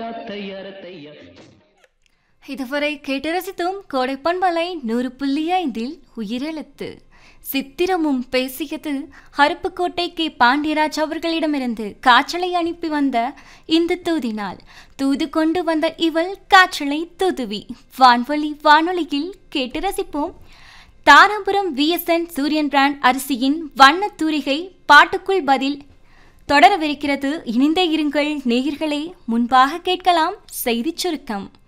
தையா தையார தையா இதுவரை கேட்டு ரசித்தோம் கோடைப்பண்பலை நூறு புள்ளி ஐந்தில் உயிரெழுத்து சித்திரமும் பேசியது அருப்புக்கோட்டை கே பாண்டியராஜ் அவர்களிடமிருந்து காய்ச்சலை அனுப்பி வந்த இந்த தூதினால் தூது கொண்டு வந்த இவள் காய்ச்சலை தூதுவி வான்வழி வானொலியில் கேட்டு ரசிப்போம் தாராபுரம் விஎஸ்என் சூரியன் பிராண்ட் அரிசியின் வண்ண தூரிகை பாட்டுக்குள் பதில் தொடரவிருக்கிறது இணைந்தே இருங்கள் நேயர்களே முன்பாக கேட்கலாம் செய்திச் சுருக்கம்